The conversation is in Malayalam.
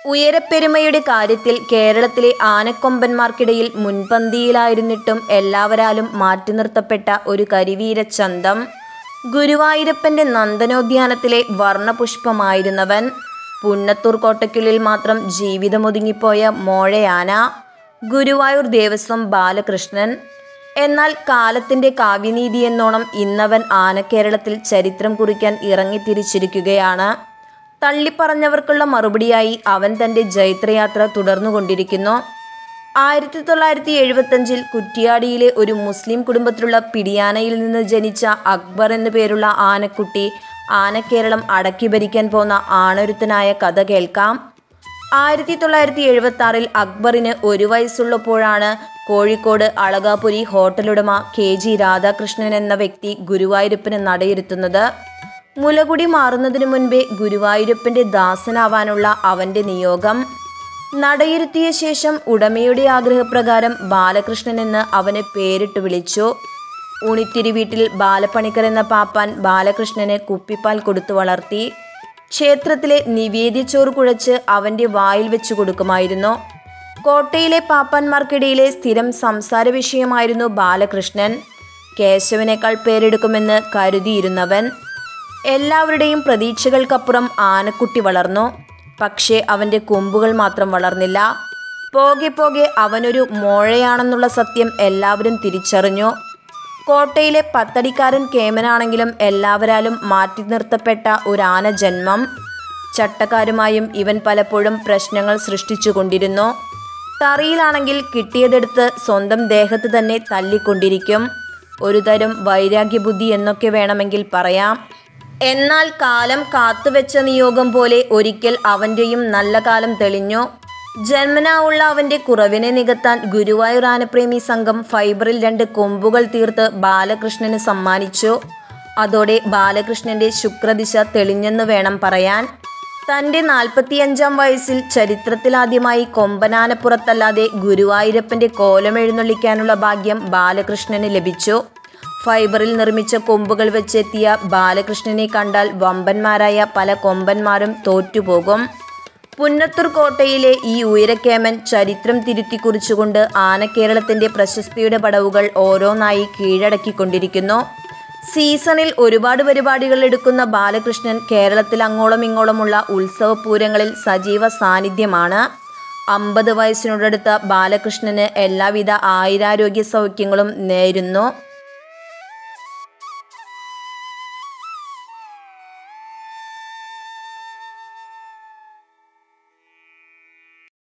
ഉയരപ്പെരുമയുടെ കാര്യത്തിൽ കേരളത്തിലെ ആനക്കൊമ്പന്മാർക്കിടയിൽ മുൻപന്തിയിലായിരുന്നിട്ടും എല്ലാവരാലും മാറ്റി നിർത്തപ്പെട്ട ഒരു കരിവീരച്ചന്തം ഗുരുവായൂരപ്പന്റെ നന്ദനോദ്യാനത്തിലെ വർണ്ണപുഷ്പമായിരുന്നവൻ പുന്നത്തൂർ കോട്ടയ്ക്കുള്ളിൽ മാത്രം ജീവിതമൊതുങ്ങിപ്പോയ മോഴയാന ഗുരുവായൂർ ദേവസ്വം ബാലകൃഷ്ണൻ എന്നാൽ കാലത്തിന്റെ കാവ്യനീതി എന്നോണം ഇന്നവൻ ആനക്കേരളത്തിൽ ചരിത്രം കുറിക്കാൻ ഇറങ്ങിത്തിരിച്ചിരിക്കുകയാണ് തള്ളിപ്പറഞ്ഞവർക്കുള്ള മറുപടിയായി അവൻ തന്റെ ജൈത്രയാത്ര തുടർന്നുകൊണ്ടിരിക്കുന്നു ആയിരത്തി തൊള്ളായിരത്തി എഴുപത്തഞ്ചിൽ കുറ്റിയാടിയിലെ ഒരു മുസ്ലിം കുടുംബത്തിലുള്ള പിടിയാനയിൽ നിന്ന് ജനിച്ച അക്ബർ എന്നു പേരുള്ള ആനക്കുട്ടി ആനക്കേരളം അടക്കി ഭരിക്കാൻ പോന്ന ആണൊരുത്തനായ കഥ കേൾക്കാം ആയിരത്തി തൊള്ളായിരത്തി എഴുപത്തി ആറിൽ അക്ബറിന് ഒരു വയസ്സുള്ളപ്പോഴാണ് കോഴിക്കോട് അളകാപുരി ഹോട്ടലുടമ കെ ജി രാധാകൃഷ്ണൻ എന്ന വ്യക്തി ഗുരുവായൂരപ്പന് നടയിരുത്തുന്നത് മുലകുടി മാറുന്നതിനു മുൻപേ ഗുരുവായൂരപ്പന്റെ ദാസനാവാനുള്ള അവന്റെ നിയോഗം നടയിരുത്തിയ ശേഷം ഉടമയുടെ ആഗ്രഹപ്രകാരം ബാലകൃഷ്ണൻ എന്ന് അവന് പേരിട്ട് വിളിച്ചു ഉണിത്തിരി വീട്ടിൽ ബാലപ്പണിക്കർ എന്ന പാപ്പാൻ ബാലകൃഷ്ണന് കുപ്പിപ്പാൽ കൊടുത്തു വളർത്തി ക്ഷേത്രത്തിലെ നിവേദ്യച്ചോറ് കുഴച്ച് അവന്റെ വായിൽ വെച്ചു കൊടുക്കുമായിരുന്നു കോട്ടയിലെ പാപ്പാന്മാർക്കിടയിലെ സ്ഥിരം സംസാര വിഷയമായിരുന്നു ബാലകൃഷ്ണൻ കേശവനേക്കാൾ പേരെടുക്കുമെന്ന് കരുതിയിരുന്നവൻ എല്ലാവരുടെയും പ്രതീക്ഷകൾക്കപ്പുറം ആനക്കുട്ടി വളർന്നു പക്ഷേ അവൻ്റെ കൊമ്പുകൾ മാത്രം വളർന്നില്ല പോകെ പോകെ അവനൊരു മോഴയാണെന്നുള്ള സത്യം എല്ലാവരും തിരിച്ചറിഞ്ഞു കോട്ടയിലെ പത്തടിക്കാരൻ കേമനാണെങ്കിലും എല്ലാവരാലും മാറ്റി നിർത്തപ്പെട്ട ഒരു ആന ജന്മം ചട്ടക്കാരുമായും ഇവൻ പലപ്പോഴും പ്രശ്നങ്ങൾ സൃഷ്ടിച്ചുകൊണ്ടിരുന്നു തറിയിലാണെങ്കിൽ കിട്ടിയതെടുത്ത് സ്വന്തം ദേഹത്ത് തന്നെ തല്ലിക്കൊണ്ടിരിക്കും ഒരുതരം വൈരാഗ്യബുദ്ധി എന്നൊക്കെ വേണമെങ്കിൽ പറയാം എന്നാൽ കാലം കാത്തുവെച്ച നിയോഗം പോലെ ഒരിക്കൽ അവൻ്റെയും നല്ല കാലം തെളിഞ്ഞു ജന്മനാ ഉള്ള അവൻ്റെ കുറവിനെ നികത്താൻ ഗുരുവായൂർ ആനപ്രേമി സംഘം ഫൈബറിൽ രണ്ട് കൊമ്പുകൾ തീർത്ത് ബാലകൃഷ്ണന് സമ്മാനിച്ചു അതോടെ ബാലകൃഷ്ണന്റെ ശുക്രദിശ തെളിഞ്ഞെന്ന് വേണം പറയാൻ തൻ്റെ നാൽപ്പത്തിയഞ്ചാം വയസ്സിൽ ചരിത്രത്തിലാദ്യമായി കൊമ്പനാനപ്പുറത്തല്ലാതെ ഗുരുവായൂരപ്പൻ്റെ കോലമെഴുന്നള്ളിക്കാനുള്ള ഭാഗ്യം ബാലകൃഷ്ണന് ലഭിച്ചു ഫൈബറിൽ നിർമ്മിച്ച കൊമ്പുകൾ വെച്ചെത്തിയ ബാലകൃഷ്ണനെ കണ്ടാൽ വമ്പന്മാരായ പല കൊമ്പന്മാരും തോറ്റുപോകും പുന്നത്തൂർ കോട്ടയിലെ ഈ ഉയരക്കേമൻ ചരിത്രം തിരുത്തി കുറിച്ചുകൊണ്ട് ആനക്കേരളത്തിന്റെ പ്രശസ്തിയുടെ പടവുകൾ ഓരോന്നായി കീഴടക്കിക്കൊണ്ടിരിക്കുന്നു സീസണിൽ ഒരുപാട് പരിപാടികൾ എടുക്കുന്ന ബാലകൃഷ്ണൻ കേരളത്തിൽ അങ്ങോളം ഇങ്ങോളമുള്ള ഉത്സവപൂരങ്ങളിൽ സജീവ സാന്നിധ്യമാണ് അമ്പത് വയസ്സിനോടടുത്ത ബാലകൃഷ്ണന് എല്ലാവിധ ആയുരാരോഗ്യ സൗഖ്യങ്ങളും നേരുന്നു